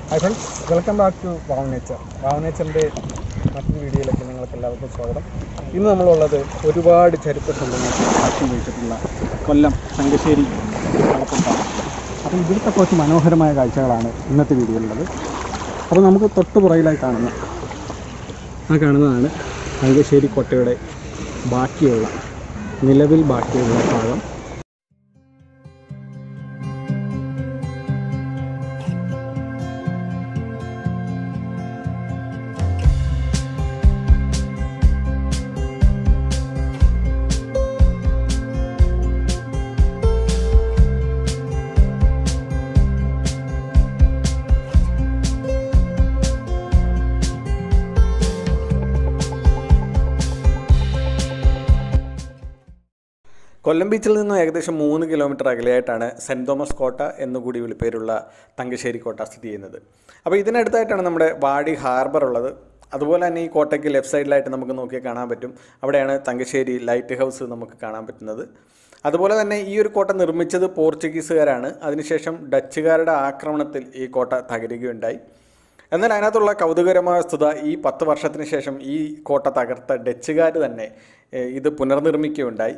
hi friends welcome back to wow nature wow നേച്ചറിൻ്റെ മറ്റൊരു വീഡിയോയിലേക്ക് നിങ്ങൾക്ക് എല്ലാവർക്കും സ്വാഗതം ഇന്ന് നമ്മളുള്ളത് ഒരുപാട് ചരിത്ര സംഭവങ്ങൾ സാക്ഷി വഹിച്ചിട്ടുള്ള കൊല്ലം തങ്കശ്ശേരി കളപ്പുറത്താണ് അപ്പോൾ ഇവിടുത്തെ കുറച്ച് മനോഹരമായ കാഴ്ചകളാണ് ഇന്നത്തെ വീഡിയോയിലുള്ളത് അപ്പോൾ നമുക്ക് തൊട്ട് പുറകിലായി കാണുന്ന ആ കാണുന്നതാണ് തങ്കശ്ശേരി കോട്ടയുടെ ബാക്കിയുള്ള നിലവിൽ ബാക്കിയുള്ള ഭാഗം കൊല്ലം ബീച്ചിൽ നിന്നും ഏകദേശം മൂന്ന് കിലോമീറ്റർ അകലെയായിട്ടാണ് സെൻറ് തോമസ് കോട്ട എന്നുകൂടി വിളിപ്പേരുള്ള തങ്കശ്ശേരി കോട്ട സ്ഥിതി ചെയ്യുന്നത് അപ്പോൾ ഇതിനടുത്തായിട്ടാണ് നമ്മുടെ വാടി ഹാർബർ ഉള്ളത് അതുപോലെ തന്നെ ഈ കോട്ടയ്ക്ക് ലെഫ്റ്റ് സൈഡിലായിട്ട് നമുക്ക് നോക്കിയാൽ കാണാൻ പറ്റും അവിടെയാണ് തങ്കശ്ശേരി ലൈറ്റ് ഹൗസ് നമുക്ക് കാണാൻ പറ്റുന്നത് അതുപോലെ തന്നെ ഈ ഒരു കോട്ട നിർമ്മിച്ചത് പോർച്ചുഗീസുകാരാണ് അതിനുശേഷം ഡച്ചുകാരുടെ ആക്രമണത്തിൽ ഈ കോട്ട തകരുകയുണ്ടായി എന്നാൽ അതിനകത്തുള്ള കൗതുകരമായ വസ്തുത ഈ പത്ത് വർഷത്തിന് ശേഷം ഈ കോട്ട തകർത്ത ഡച്ചുകാർ തന്നെ ഏഹ്, ഇത് പുനർനിർമ്മിക്കുകയുണ്ടായി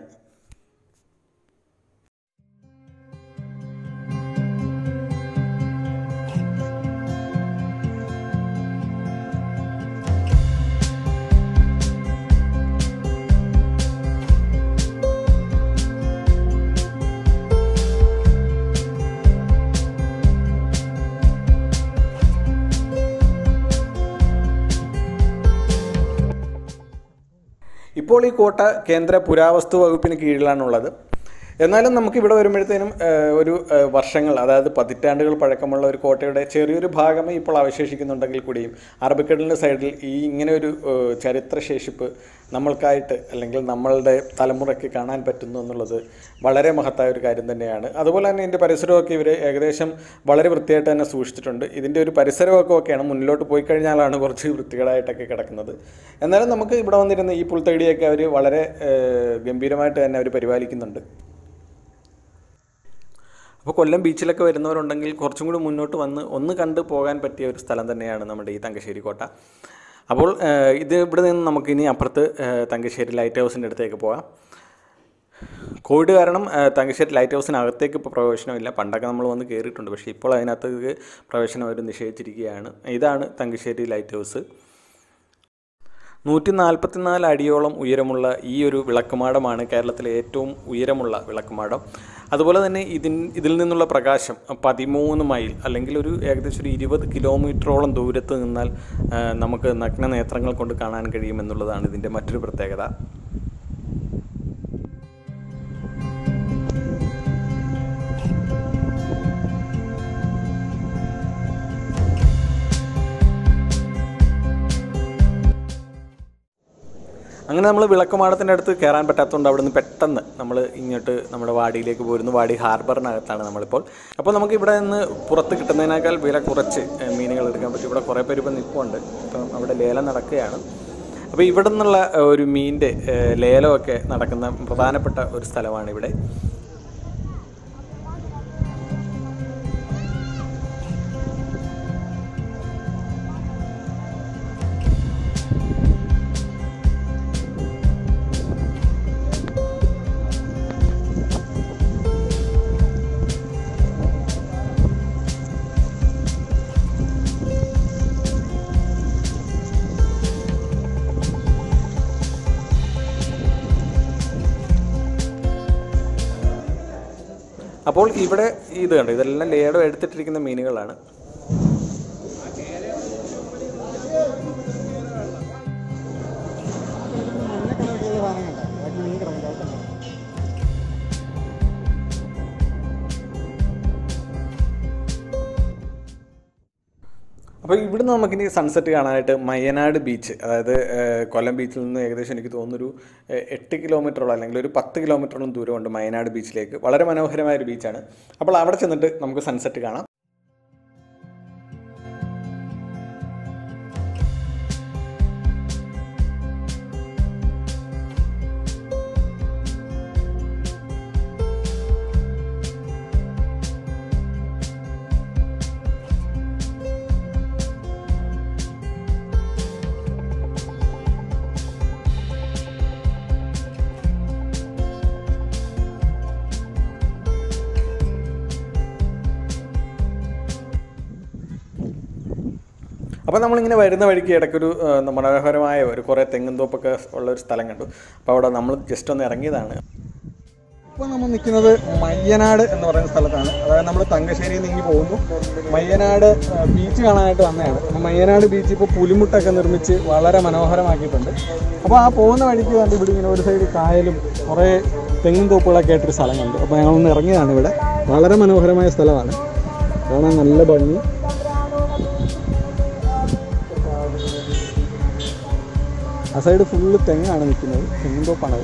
ഇപ്പോൾ ഈ കോട്ട കേന്ദ്ര പുരാവസ്തു വകുപ്പിന് കീഴിലാണുള്ളത് എന്നാലും നമുക്ക് ഇവിടെ വരുമ്പോഴത്തേനും ഏഹ്, ഒരു ഏഹ്, വർഷങ്ങൾ അതായത് പതിറ്റാണ്ടുകൾ പഴക്കമുള്ള ഒരു കോട്ടയുടെ ചെറിയൊരു ഭാഗമേ ഇപ്പോൾ അവശേഷിക്കുന്നുണ്ടെങ്കിൽ കൂടിയും അറബിക്കടലിൻ്റെ സൈഡിൽ ഈ ഇങ്ങനെ ഒരു ഏഹ്, ചരിത്രശേഷിപ്പ് നമ്മൾക്കായിട്ട് അല്ലെങ്കിൽ നമ്മളുടെ തലമുറയ്ക്ക് കാണാൻ പറ്റുന്നു എന്നുള്ളത് വളരെ മഹത്തായ ഒരു കാര്യം തന്നെയാണ് അതുപോലെ തന്നെ ഇതിൻ്റെ പരിസരമൊക്കെ ഇവർ ഏകദേശം വളരെ വൃത്തിയായിട്ട് തന്നെ സൂക്ഷിച്ചിട്ടുണ്ട് ഇതിൻ്റെ ഒരു പരിസരമൊക്കെ ഒക്കെയാണ് മുന്നിലോട്ട് പോയി കഴിഞ്ഞാലാണ് കുറച്ച് വൃത്തികേടായിട്ടൊക്കെ കിടക്കുന്നത് എന്നാലും നമുക്ക് ഇവിടെ വന്നിരുന്ന ഈ പുൽത്തടിയൊക്കെ അവർ വളരെ ഏഹ്, ഗംഭീരമായിട്ട് തന്നെ അവർ പരിപാലിക്കുന്നുണ്ട് അപ്പോൾ കൊല്ലം ബീച്ചിലൊക്കെ വരുന്നവരുണ്ടെങ്കിൽ കുറച്ചും കൂടി മുന്നോട്ട് വന്ന് ഒന്ന് കണ്ട് പോകാൻ പറ്റിയ ഒരു സ്ഥലം തന്നെയാണ് നമ്മുടെ ഈ തങ്കശ്ശേരി കോട്ട അപ്പോൾ ഏഹ്, ഇത് ഇവിടെ നിന്ന് നമുക്കിനി അപ്പുറത്ത് ഏഹ്, തങ്കശ്ശേരി ലൈറ്റ് ഹൗസിൻ്റെ അടുത്തേക്ക് പോകാം കോവിഡ് കാരണം ഏഹ്, തങ്കശ്ശേരി ലൈറ്റ് ഹൗസിനകത്തേക്ക് ഇപ്പോൾ പ്രവേശനമില്ല പണ്ടൊക്കെ നമ്മൾ വന്ന് കയറിയിട്ടുണ്ട് പക്ഷേ ഇപ്പോൾ അതിനകത്തേക്ക് പ്രവേശനം അവർ നിഷേധിച്ചിരിക്കുകയാണ് ഇതാണ് തങ്കശ്ശേരി ലൈറ്റ് ഹൗസ് നൂറ്റി നാൽപ്പത്തിനാല് അടിയോളം ഉയരമുള്ള ഈ ഒരു വിളക്കുമാടമാണ് കേരളത്തിലെ ഏറ്റവും ഉയരമുള്ള വിളക്കുമാടം അതുപോലെ തന്നെ ഇതിൻ ഇതിൽ നിന്നുള്ള പ്രകാശം പതിമൂന്ന് മൈൽ അല്ലെങ്കിൽ ഒരു ഏകദേശം ഒരു ഇരുപത് കിലോമീറ്ററോളം ദൂരത്ത് നിന്നാൽ ആ, നമുക്ക് നഗ്ന നേത്രങ്ങൾ കൊണ്ട് കാണാൻ കഴിയുമെന്നുള്ളതാണ് ഇതിൻ്റെ മറ്റൊരു പ്രത്യേകത അങ്ങനെ നമ്മൾ വിളക്കുമാടത്തിൻ്റെ അടുത്ത് കയറാൻ പറ്റാത്തതുകൊണ്ട് അവിടെ നിന്ന് പെട്ടെന്ന് നമ്മൾ ഇങ്ങോട്ട് നമ്മുടെ വാടിയിലേക്ക് പോരുന്നു വാടി ഹാർബറിനകത്താണ് നമ്മളിപ്പോൾ അപ്പോൾ നമുക്ക് ഇവിടെ നിന്ന് പുറത്ത് കിട്ടുന്നതിനേക്കാൾ വില കുറച്ച് ഏഹ്, മീനുകൾ എടുക്കാൻ പറ്റും ഇവിടെ കുറേ പേര് ഇപ്പം നിൽപ്പുണ്ട് ഇപ്പം അവിടെ ലേലം നടക്കുകയാണ് അപ്പോൾ ഇവിടെ നിന്നുള്ള ഏഹ്, ഒരു മീനിൻ്റെ ഏഹ്, ലേലമൊക്കെ നടക്കുന്ന പ്രധാനപ്പെട്ട ഒരു സ്ഥലമാണ് ഇവിടെ അപ്പോൾ ഇവിടെ ഇത് കണ്ടോ ഇതെല്ലാം ലേലം എടുത്തിട്ടിരിക്കുന്ന മീനുകളാണ് അപ്പോൾ ഇവിടുന്ന് നമുക്കിനി സൺസെറ്റ് കാണാനായിട്ട് മയനാട് ബീച്ച് അതായത് ഏഹ്, കൊല്ലം ബീച്ചിൽ നിന്ന് ഏകദേശം എനിക്ക് തോന്നുന്നൊരു ഏഹ്, എട്ട് കിലോമീറ്ററോളം അല്ലെങ്കിൽ ഒരു പത്ത് കിലോമീറ്ററോളം ദൂരമുണ്ട് മയനാട് ബീച്ചിലേക്ക് വളരെ മനോഹരമായ ഒരു ബീച്ചാണ് അപ്പോൾ അവിടെ ചെന്നിട്ട് നമുക്ക് സൺസെറ്റ് കാണാം അപ്പോൾ നമ്മളിങ്ങനെ വരുന്ന വഴിക്ക് ഇടയ്ക്കൊരു ആ, മനോഹരമായ ഒരു കുറേ തെങ്ങും തോപ്പൊക്കെ ഉള്ള ഒരു സ്ഥലം കണ്ടു അപ്പോൾ അവിടെ നമ്മൾ ജസ്റ്റ് ഒന്ന് ഇറങ്ങിയതാണ് ഇപ്പോൾ നമ്മൾ നിൽക്കുന്നത് മയ്യനാട് എന്ന് പറയുന്ന സ്ഥലത്താണ് അതായത് നമ്മൾ തങ്കശ്ശേരിയിൽ നിന്ന് ഇങ്ങ് പോകുന്നു മയ്യനാട് ആ, ബീച്ച് കാണാനായിട്ട് വന്നതാണ് അപ്പോൾ മയ്യനാട് ബീച്ച് ഇപ്പോൾ പുലിമുട്ടൊക്കെ നിർമ്മിച്ച് വളരെ മനോഹരമാക്കിയിട്ടുണ്ട് അപ്പോൾ ആ പോകുന്ന വഴിക്ക് കണ്ട് ഇവിടെ ഇങ്ങനെ ഒരു സൈഡ് കായലും കുറേ തെങ്ങും തോപ്പുകളൊക്കെ ആയിട്ടൊരു സ്ഥലം കണ്ടു അപ്പോൾ ഞങ്ങളൊന്ന് ഇറങ്ങിയതാണ് ഇവിടെ വളരെ മനോഹരമായ സ്ഥലമാണ് കാണാൻ നല്ല ഭംഗി ആ സൈഡ് ഫുള്ള് തെങ്ങാണ് നിൽക്കുന്നത് തെങ്ങും തോപ്പാണത്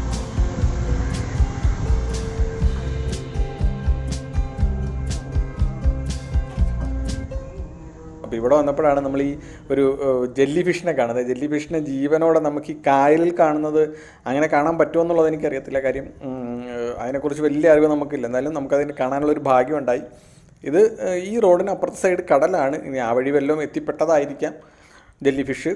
അപ്പോൾ ഇവിടെ വന്നപ്പോഴാണ് നമ്മൾ ഈ ഒരു ജെല്ലി ഫിഷിനെ കാണുന്നത് ജെല്ലി ഫിഷിനെ ജീവനോടെ നമുക്ക് ഈ കായലിൽ കാണുന്നത് അങ്ങനെ കാണാൻ പറ്റുമോ എന്നുള്ളത് എനിക്കറിയത്തില്ല കാര്യം ഉം, ഏഹ്, അതിനെക്കുറിച്ച് വലിയ അറിവ് നമുക്കില്ല എന്നാലും നമുക്കതിന് കാണാനുള്ളൊരു ഭാഗ്യം ഉണ്ടായി ഇത് ഏഹ്, ഈ റോഡിന് അപ്പുറത്തെ സൈഡ് കടലാണ് ഇനി ആ വഴി വല്ലതും എത്തിപ്പെട്ടതായിരിക്കാം ജെല്ലി ഫിഷ്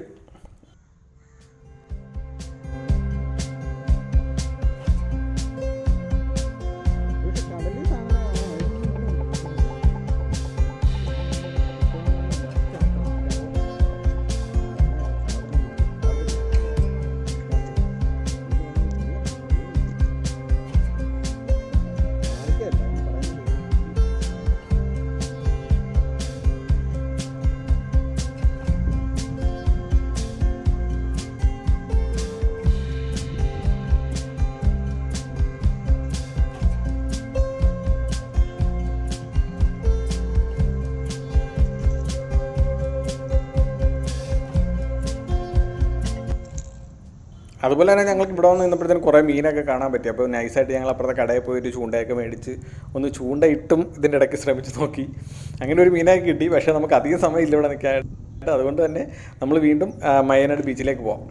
അതുപോലെ തന്നെ ഞങ്ങൾക്ക് ഇവിടെ വന്ന് നിന്നപ്പോഴത്തേനും കുറേ മീനൊക്കെ കാണാൻ പറ്റി അപ്പോൾ നൈസായിട്ട് ഞങ്ങൾ അപ്പുറത്തെ കടയിൽ പോയിട്ട് ചൂണ്ടയൊക്കെ മേടിച്ച് ഒന്ന് ചൂണ്ടയിട്ടും ഇതിൻ്റെ ഇടയ്ക്ക് ശ്രമിച്ച് നോക്കി അങ്ങനെ ഒരു മീനൊക്കെ കിട്ടി പക്ഷേ നമുക്ക് അധികം സമയം ഇല്ല ഇവിടെ നിൽക്കാനായിട്ട് അതുകൊണ്ട് തന്നെ നമ്മൾ വീണ്ടും ആ, മയ്യനാട് ബീച്ചിലേക്ക് പോവാം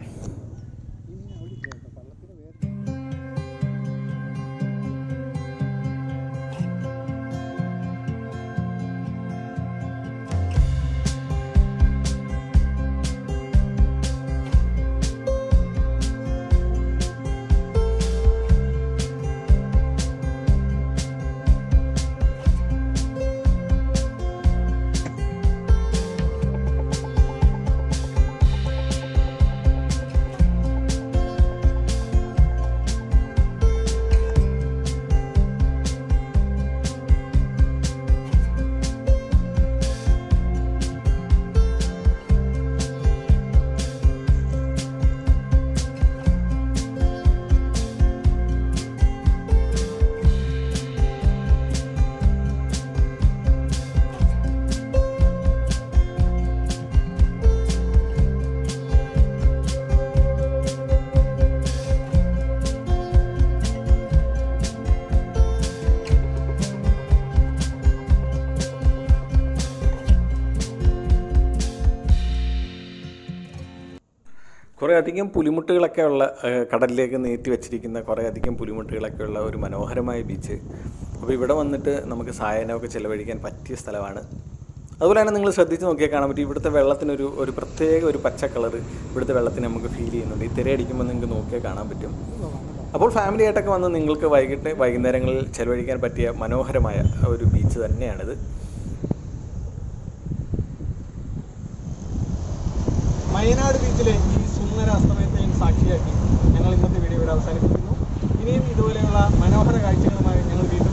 കുറേ അധികം പുലിമുട്ടുകളൊക്കെ ഉള്ള ഏഹ്, കടലിലേക്ക് നീട്ടി വെച്ചിരിക്കുന്ന കുറേ അധികം പുലിമുട്ടുകളൊക്കെ ഉള്ള ഒരു മനോഹരമായ ബീച്ച് അപ്പോൾ ഇവിടെ വന്നിട്ട് നമുക്ക് സായനമൊക്കെ ചിലവഴിക്കാൻ പറ്റിയ സ്ഥലമാണ് അതുപോലെ തന്നെ നിങ്ങൾ ശ്രദ്ധിച്ച് നോക്കിയാൽ കാണാൻ പറ്റും ഇവിടുത്തെ വെള്ളത്തിനൊരു ഒരു പ്രത്യേക ഒരു പച്ച കളർ ഇവിടുത്തെ വെള്ളത്തിന് നമുക്ക് ഫീൽ ചെയ്യുന്നുണ്ട് ഈ തിരയടിക്കുമ്പോൾ നിങ്ങൾക്ക് നോക്കിയാൽ കാണാൻ പറ്റും അപ്പോൾ ഫാമിലി ആയിട്ടൊക്കെ വന്ന് നിങ്ങൾക്ക് വൈകിട്ട് വൈകുന്നേരങ്ങളിൽ ചിലവഴിക്കാൻ പറ്റിയ മനോഹരമായ ഒരു ബീച്ച് തന്നെയാണിത് വയനാട് ബീച്ചിലെ ഈ സുന്ദര അസ്തമയത്തെയും സാക്ഷിയാക്കി ഞങ്ങൾ ഇന്നത്തെ വീഡിയോ ഇവിടെ അവസാനിപ്പിക്കുന്നു ഇനിയും ഇതുപോലെയുള്ള മനോഹര കാഴ്ചകളുമായി ഞങ്ങൾ വീണ്ടും